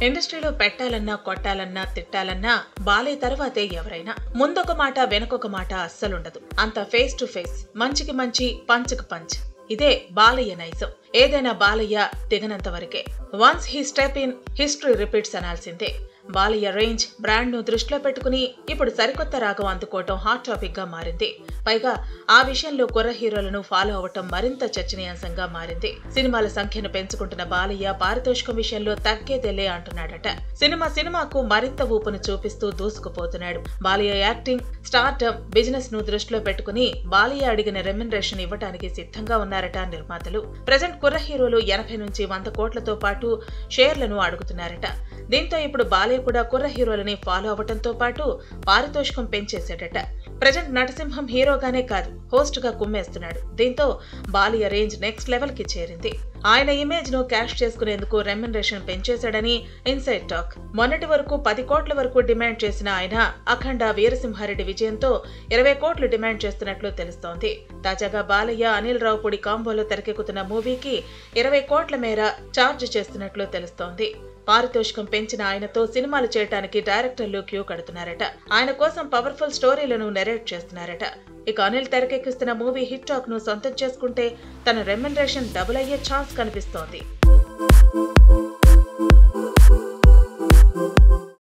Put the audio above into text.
ఇండస్ట్రీలో పెట్టాలన్నా కొట్టాలన్నా తిట్టాలన్నా బాలే తర్వాతే ఎవరైనా ముందొక మాట వెనకొక మాట అస్సలుండదు అంత ఫేస్ టు ఫేస్ మంచికి మంచి పంచ్కి పంచ్ ఇదే బాలయ్య నైజం ఏదైనా బాలయ్య దిగనంత వరకే once he step in history repeats అనాల్సిందే బాలయ్య రేంజ్ బ్రాండ్ ను దృష్టిలో పెట్టుకుని ఇప్పుడు సరికొత్త రాగం అందుకోవటం హాట్ టాపిక్ గా మారింది పైగా ఆ విషయంలో కుర్ర హీరోలను ఫాలో అవటం మరింత చర్చనీయాంశంగా మారింది సినిమాల సంఖ్యను పెంచుకుంటున్న బాలయ్య పారితోషికం విషయంలో తగ్గేదెలే అంటున్నాడట సినిమా సినిమాకు మరింత ఊపును చూపిస్తూ దూసుకుపోతున్నాడు బాలయ్య యాక్టింగ్ స్టార్టప్ బిజినెస్ ను దృష్టిలో పెట్టుకుని బాలయ్య అడిగిన రెమ్యునరేషన్ ఇవ్వడానికి సిద్ధంగా ఉన్నారట నిర్మాతలు ప్రజెంట్ కుర్ర హీరోలు ఎనభై నుంచి వంద కోట్లతో పాటు షేర్లను అడుగుతున్నారట దీంతో ఇప్పుడు బాలయ్య కూడా కుర్ర హీరోలని ఫాలో అవ్వటంతో పాటు పారితోషికం పెంచేశాడట ప్రజెంట్ నటసింహం హీరోగానే కాదు హోస్ట్ గా కుమ్మేస్తున్నాడు దీంతో బాలయ్య రేంజ్ నెక్స్ట్ లెవెల్ కి చేరింది ఆయన ఇమేజ్ ను క్యాష్ చేసుకునేందుకు రెమ్యునరేషన్ పెంచేశాడని ఇన్సైడ్ టాక్ మొన్నటి వరకు పది కోట్ల వరకు డిమాండ్ చేసిన ఆయన అఖండ వీరసింహారెడ్డి విజయంతో ఇరవై కోట్లు డిమాండ్ చేస్తున్నట్లు తెలుస్తోంది తాజాగా బాలయ్య అనిల్ రావుపూడి కాంబోలో తెరకెక్కుతున్న మూవీకి ఇరవై కోట్ల మేర ఛార్జ్ చేస్తున్నట్లు తెలుస్తోంది పారితోషికం పెంచిన ఆయనతో సినిమాలు చేయడానికి డైరెక్టర్లు క్యూ కడుతున్నారట ఆయన కోసం పవర్ఫుల్ స్టోరీలను నెరేట్ చేస్తున్నారట ఇక అనిల్ తెరకెక్కిస్తున్న మూవీ హిట్ టాక్ ను సొంతం చేసుకుంటే తన రెమ్యునరేషన్ డబుల్ అయ్యే ఛాన్స్ కనిపిస్తోంది